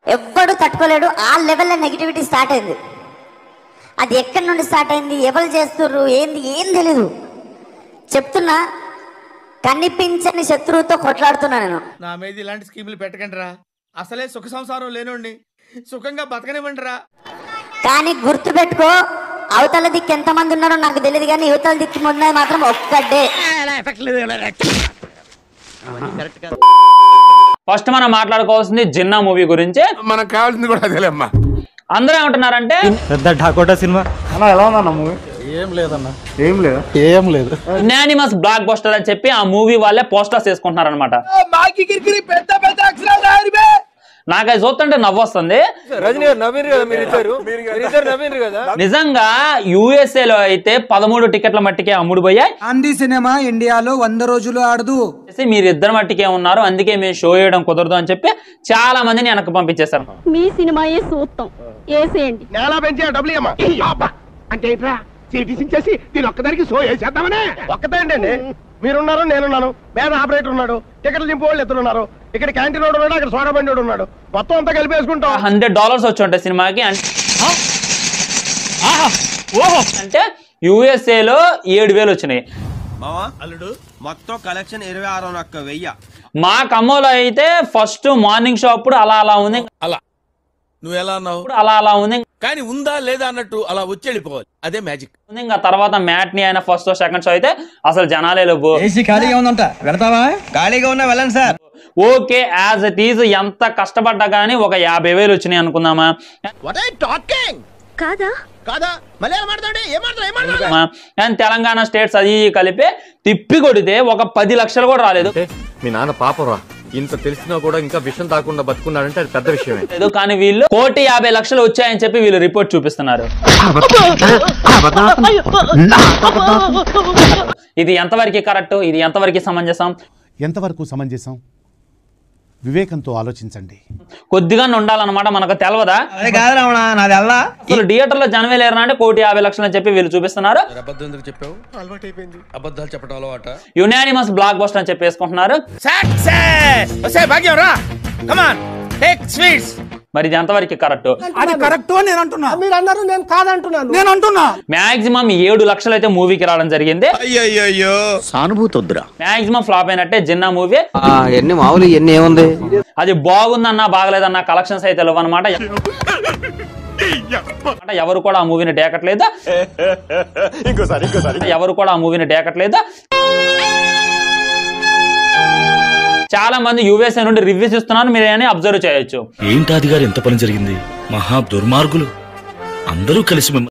ఎవ్వడు తట్టుకోలేడు ఆ లెవెల్లో నెగిటివిటీ స్టార్ట్ అయింది అది ఎక్కడి నుండి స్టార్ట్ అయింది ఎవరు చేస్తుర్రు ఏంది ఏం తెలీదు చెప్తున్నా కనిపించని శత్రువుతో కొట్లాడుతున్నా నేను నా మీద ఇలాంటి స్కీములు పెట్టకండి రా అసలే సుఖ సంసారం లేనోండి సుఖంగా బతకనివ్వండి రా కానీ గుర్తుపెట్టుకో అవతల దిక్కు ఎంతమంది ఉన్నారో నాకు తెలియదు కానీ యువతల దిక్కు ఉన్నది మాత్రం ఒక్కటే ఫస్ట్ మనం మాట్లాడుకోవాల్సింది జిన్నా మూవీ గురించి మనకు కావాల్సింది కూడా అదేలేమ్మా అందరూ ఏమంటున్నారంటే పెద్ద ఢాకోటా సినిమా అన్న ఎలా ఉందన్న మూవీ ఏం లేదన్న ఏం లేదా ఏం లేదు యునానిమస్ బ్లాక్ బస్టర్ అని చెప్పి ఆ మూవీ వాళ్ళే పోస్టర్స్ వేసుకుంటున్నారు అనమాట నాకు అది చూస్తుంటే నవ్వు వస్తుంది రజనీ గారు నవీన్ కదా మీరు ఇద్దరు ఇద్దరు నవీన్ కదా నిజంగా USA లో అయితే పదమూడు టికెట్ల మట్టికే అమ్ముడు పోయాయి గాంధీ సినిమా ఇండియాలో వంద రోజులు ఆడదు మీరు ఇద్దరు మట్టికే ఉన్నారు అందుకే మేము షో చేయడం కుదరదు అని చెప్పి చాలా మందిని వెనక్కి పంపించేశారు మీ సినిమాయే సూత్తం వేసేయండి ఎలా పెంచా డబ్బులు ఇవ్వమా అంటే ఏంట్రా చేసి దీని ఒక్కదానికి సో వేసేద్దామనే ఒక్కటేంటండి మీరున్నారు నేనున్నాను వేద ఆపరేటర్ ఉన్నాడు టికెట్లు దింపు వాళ్ళు ఇద్దరు ఉన్నారు ఇక్కడ క్యాంటీన్ వాడు ఉన్నాడు అక్కడ సోడా బండి వాడు ఉన్నాడు మొత్తం అంతా కలిపేసుకుంటాం హండ్రెడ్ డాలర్స్ వచ్చి ఉంటాయి సినిమాకి అంటే అంటే USA లో ఏడు వేలు వచ్చినాయి అల్లుడు మొత్తం కలెక్షన్ ఇరవై ఆరు ఒక్క వెయ్యి మా ఖమ్మంలో అయితే ఫస్ట్ మార్నింగ్ షో అప్పుడు అలా అలా ఉంది అలా నువ్వు ఎలా అన్నావు ఇప్పుడు అలా అలా ఉంది కానీ ఉందా లేదా అన్నట్టు అలా వచ్చి వెళ్ళిపోవాలి అదే మ్యాజిక్ ఉంది. ఇంకా తర్వాత మ్యాట్ని అయినా ఫస్ట్ సెకండ్ షో అయితే అసలు జనాలే లేవు ఏసీ ఖాళీగా ఉందంట వెళతావా ఖాళీగా ఉన్నా వెళ్ళండి sir okay as it is ఎంత కష్టపడ్డా కానీ ఒక యాభై వేలు వచ్చినాయి అనుకుందామా వాట్ ఐ టాకింగ్ కాదా కాదా మళ్ళీ ఎలా మాట్లాడే ఏం మాట్లాడు ఏం మాట్లాడు అండ్ తెలంగాణ స్టేట్స్ అది ఇవి కలిపి తిప్పి కొడితే ఒక పది లక్షలు కూడా రాలేదు మీ నాన్న పాపరా ఇంత తెలిసినా కూడా ఇంకా విషయం తాకుండా బతుకున్నాడంటే అది పెద్ద విషయమే లేదు కానీ వీళ్ళు కోటి యాభై లక్షలు వచ్చాయని చెప్పి వీళ్ళు రిపోర్ట్ చూపిస్తున్నారు ఇది ఎంతవరకు కరెక్ట్ ఇది ఎంతవరకు సమంజసం ఎంతవరకు సమంజసం వివేకంతో ఆలోచించండి కొద్దిగా ఉండాలన్నమాట మనకు తెలవదా అదే కాదు రావణ నాది అల్లా అసలు థియేటర్ లో జనమే లేరు అంటే కోటి యాభై లక్షలు అని చెప్పి వీళ్ళు చూపిస్తున్నారు అబద్ధం ఎందుకు చెప్పావు అలవాటు అయిపోయింది అబద్ధాలు చెప్పడం అలవాట యునానిమస్ బ్లాక్ బస్టర్ అని చెప్పేసుకుంటున్నారు సక్సెస్ వసే భాగ్యం రా కమాన్ టేక్ స్వీట్స్ మరి ఇది ఎంతవరకు కరెక్ట్ అది కరెక్ట్ నేను అంటున్నా మీరు అన్నారు నేను కాదంటున్నాను నేను అంటున్నా మాక్సిమం ఏడు లక్షలు అయితే మూవీకి రావడం జరిగింది అయ్యయ్యో సానుభూతి వద్దురా మాక్సిమం ఫ్లాప్ అయినట్టే జిన్నా మూవీ ఎన్ని మామూలు ఎన్ని ఏముంది అది బాగుందన్నా బాగలేదన్నా కలెక్షన్స్ అయితే లేవు అనమాట ఎవరు కూడా ఆ మూవీని డేకట్లేదు ఇంకోసారి ఇంకోసారి ఎవరు కూడా ఆ మూవీని డేకట్లేదు చాలా మంది యుఎస్ఏ నుండి రివ్యూస్ ఇస్తున్నారు మీరు అని అబ్జర్వ్ చేయొచ్చు ఏంటి అది గారు ఎంత పని జరిగింది మహా దుర్మార్గులు అందరూ కలిసి మిమ్మల్ని